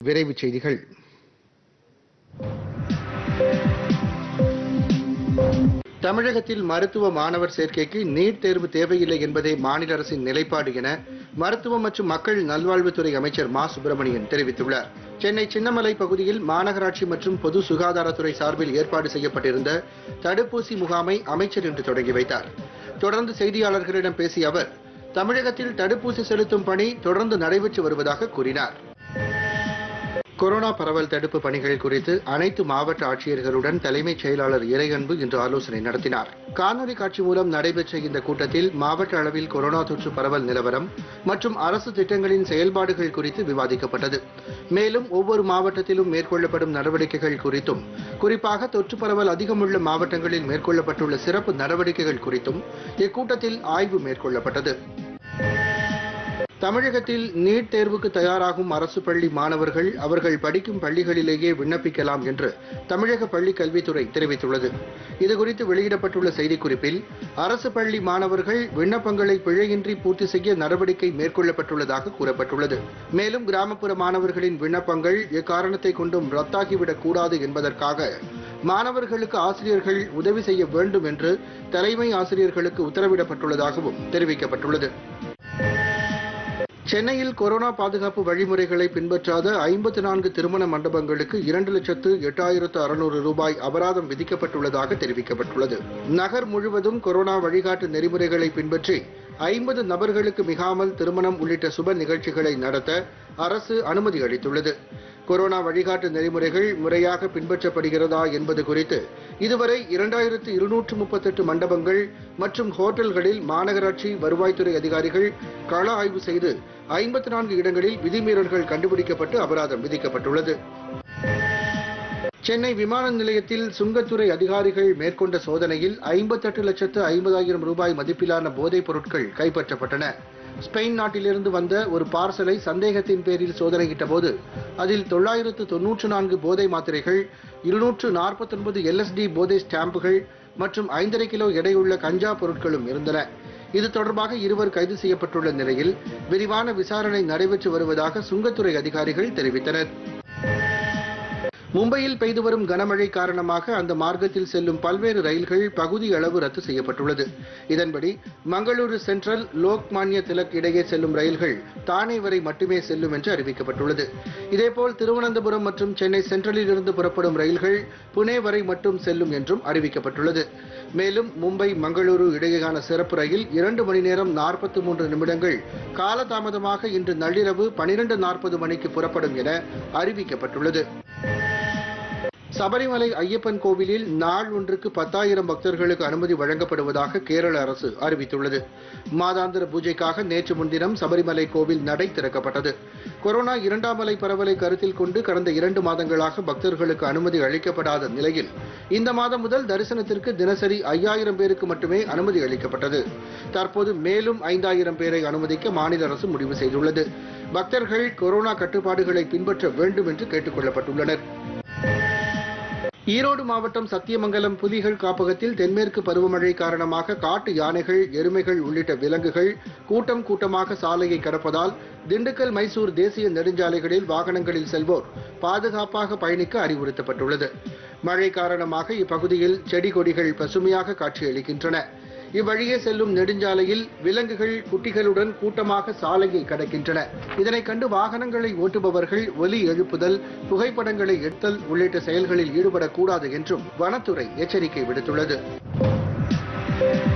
விரைவுச் செய்திகள் தமிழகத்தில் மருத்துவ மாணவர் சேர்க்கைக்கு நீட் தேர்வு தேவையில்லை என்பதே மாநில அரசின் நிலைப்பாடு என மருத்துவம் மற்றும் மக்கள் நல்வாழ்வுத்துறை அமைச்சர் மா சுப்பிரமணியன் தெரிவித்துள்ளார் சென்னை சின்னமலை பகுதியில் மாநகராட்சி மற்றும் பொது சுகாதாரத்துறை சார்பில் ஏற்பாடு செய்யப்பட்டிருந்த தடுப்பூசி முகாமை அமைச்சர் இன்று தொடங்கி வைத்தார் தொடர்ந்து செய்தியாளர்களிடம் பேசிய அவர் தமிழகத்தில் தடுப்பூசி செலுத்தும் பணி தொடர்ந்து நடைபெற்று வருவதாக கூறினார் கொரோனா பரவல் தடுப்பு பணிகள் குறித்து அனைத்து மாவட்ட ஆட்சியர்களுடன் தலைமைச் செயலாளர் இறையன்பு இன்று ஆலோசனை நடத்தினார் காணொலி காட்சி மூலம் நடைபெற்ற இந்த கூட்டத்தில் மாவட்ட அளவில் கொரோனா தொற்று பரவல் நிலவரம் மற்றும் அரசு திட்டங்களின் செயல்பாடுகள் குறித்து விவாதிக்கப்பட்டது மேலும் ஒவ்வொரு மாவட்டத்திலும் மேற்கொள்ளப்படும் நடவடிக்கைகள் குறித்தும் குறிப்பாக தொற்று பரவல் அதிகமுள்ள மாவட்டங்களில் மேற்கொள்ளப்பட்டுள்ள சிறப்பு நடவடிக்கைகள் குறித்தும் இக்கூட்டத்தில் ஆய்வு மேற்கொள்ளப்பட்டது தமிழகத்தில் நீட் தேர்வுக்கு தயாராகும் அரசு பள்ளி மாணவர்கள் அவர்கள் படிக்கும் பள்ளிகளிலேயே விண்ணப்பிக்கலாம் என்று தமிழக பள்ளிக் கல்வித்துறை தெரிவித்துள்ளது இதுகுறித்து வெளியிடப்பட்டுள்ள செய்திக்குறிப்பில் அரசு பள்ளி மாணவர்கள் விண்ணப்பங்களை பிழையின்றி பூர்த்தி செய்ய நடவடிக்கை மேற்கொள்ளப்பட்டுள்ளதாக கூறப்பட்டுள்ளது மேலும் கிராமப்புற மாணவர்களின் விண்ணப்பங்கள் எக்காரணத்தை கொண்டும் ரத்தாகிவிடக் கூடாது என்பதற்காக மாணவர்களுக்கு ஆசிரியர்கள் உதவி செய்ய வேண்டும் என்று தலைமை ஆசிரியர்களுக்கு உத்தரவிடப்பட்டுள்ளதாகவும் தெரிவிக்கப்பட்டுள்ளது சென்னையில் கொரோனா பாதுகாப்பு வழிமுறைகளை பின்பற்றாத ஐம்பத்தி நான்கு திருமண மண்டபங்களுக்கு இரண்டு லட்சத்து எட்டாயிரத்து அறுநூறு ரூபாய் அபராதம் விதிக்கப்பட்டுள்ளதாக தெரிவிக்கப்பட்டுள்ளது நகர் முழுவதும் கொரோனா வழிகாட்டு நெறிமுறைகளை பின்பற்றி ஐம்பது நபர்களுக்கு மிகாமல் திருமணம் உள்ளிட்ட சுப நிகழ்ச்சிகளை நடத்த அரசு அனுமதி அளித்துள்ளது கொரோனா வழிகாட்டு நெறிமுறைகள் முறையாக பின்பற்றப்படுகிறதா என்பது குறித்து இதுவரை இரண்டாயிரத்து இருநூற்று முப்பத்தெட்டு மண்டபங்கள் மற்றும் ஹோட்டல்களில் மாநகராட்சி வருவாய்த்துறை அதிகாரிகள் கள ஆய்வு செய்து ஐம்பத்தி நான்கு இடங்களில் விதிமீறல்கள் கண்டுபிடிக்கப்பட்டு அபராதம் விதிக்கப்பட்டுள்ளது சென்னை விமான நிலையத்தில் சுங்கத்துறை அதிகாரிகள் மேற்கொண்ட சோதனையில் ஐம்பத்தெட்டு லட்சத்து ஐம்பதாயிரம் ரூபாய் மதிப்பிலான போதைப் பொருட்கள் கைப்பற்றப்பட்டன ஸ்பெயின் நாட்டிலிருந்து வந்த ஒரு பார்சலை சந்தேகத்தின் பேரில் சோதனையிட்ட போது அதில் தொள்ளாயிரத்து தொன்னூற்று நான்கு போதை மாத்திரைகள் இருநூற்று நாற்பத்தொன்பது எல்எஸ்டி போதை ஸ்டாம்புகள் மற்றும் ஐந்தரை கிலோ எடையுள்ள கஞ்சா பொருட்களும் இருந்தன இது தொடர்பாக இருவர் கைது செய்யப்பட்டுள்ள நிலையில் விரிவான விசாரணை நடைபெற்று வருவதாக சுங்கத்துறை அதிகாரிகள் தெரிவித்தனர் மும்பையில் பெய்து வரும் கனமழை காரணமாக அந்த மார்க்கத்தில் செல்லும் பல்வேறு ரயில்கள் பகுதி அளவு ரத்து செய்யப்பட்டுள்ளது இதன்படி மங்களூரு சென்ட்ரல் லோக்மான்ய திலக் இடையே செல்லும் ரயில்கள் தானே வரை மட்டுமே செல்லும் என்று அறிவிக்கப்பட்டுள்ளது இதேபோல் திருவனந்தபுரம் மற்றும் சென்னை சென்ட்ரலில் இருந்து புறப்படும் ரயில்கள் புனே வரை மட்டும் செல்லும் என்றும் அறிவிக்கப்பட்டுள்ளது மேலும் மும்பை மங்களூரு இடையேயான சிறப்பு ரயில் இரண்டு மணி நேரம் நாற்பத்தி மூன்று நிமிடங்கள் காலதாமதமாக இன்று நள்ளிரவு பனிரெண்டு நாற்பது மணிக்கு புறப்படும் என அறிவிக்கப்பட்டுள்ளது சபரிமலை ஐயப்பன் கோவிலில் நாள் ஒன்றுக்கு பத்தாயிரம் பக்தர்களுக்கு அனுமதி வழங்கப்படுவதாக கேரள அரசு அறிவித்துள்ளது மாதாந்திர பூஜைக்காக நேற்று முன்தினம் சபரிமலை கோவில் நடை திறக்கப்பட்டது கொரோனா இரண்டாம் அலை பரவலை கருத்தில் கொண்டு கடந்த இரண்டு மாதங்களாக பக்தர்களுக்கு அனுமதி அளிக்கப்படாத நிலையில் இந்த மாதம் முதல் தரிசனத்திற்கு தினசரி ஐயாயிரம் பேருக்கு மட்டுமே அனுமதி அளிக்கப்பட்டது தற்போது மேலும் ஐந்தாயிரம் பேரை அனுமதிக்க மாநில அரசு முடிவு செய்துள்ளது பக்தர்கள் கொரோனா கட்டுப்பாடுகளை பின்பற்ற வேண்டும் என்று கேட்டுக் கொள்ளப்பட்டுள்ளனர் ஈரோடு மாவட்டம் சத்தியமங்கலம் புலிகள் காப்பகத்தில் தென்மேற்கு பருவமழை காரணமாக காட்டு யானைகள் எருமைகள் உள்ளிட்ட விலங்குகள் கூட்டம் கூட்டமாக சாலையை கடப்பதால் திண்டுக்கல் மைசூர் தேசிய நெடுஞ்சாலைகளில் வாகனங்களில் செல்வோர் பாதுகாப்பாக பயணிக்க அறிவுறுத்தப்பட்டுள்ளது மழை காரணமாக இப்பகுதியில் செடி கொடிகள் பசுமையாக காட்சியளிக்கின்றன இவ்வழியே செல்லும் நெடுஞ்சாலையில் விலங்குகள் குட்டிகளுடன் கூட்டமாக சாலையை கடக்கின்றன இதனைக் கண்டு வாகனங்களை ஓட்டுபவர்கள் ஒலி எழுப்புதல் புகைப்படங்களை எடுத்தல் உள்ளிட்ட செயல்களில் ஈடுபடக்கூடாது என்றும் வனத்துறை எச்சரிக்கை விடுத்துள்ளது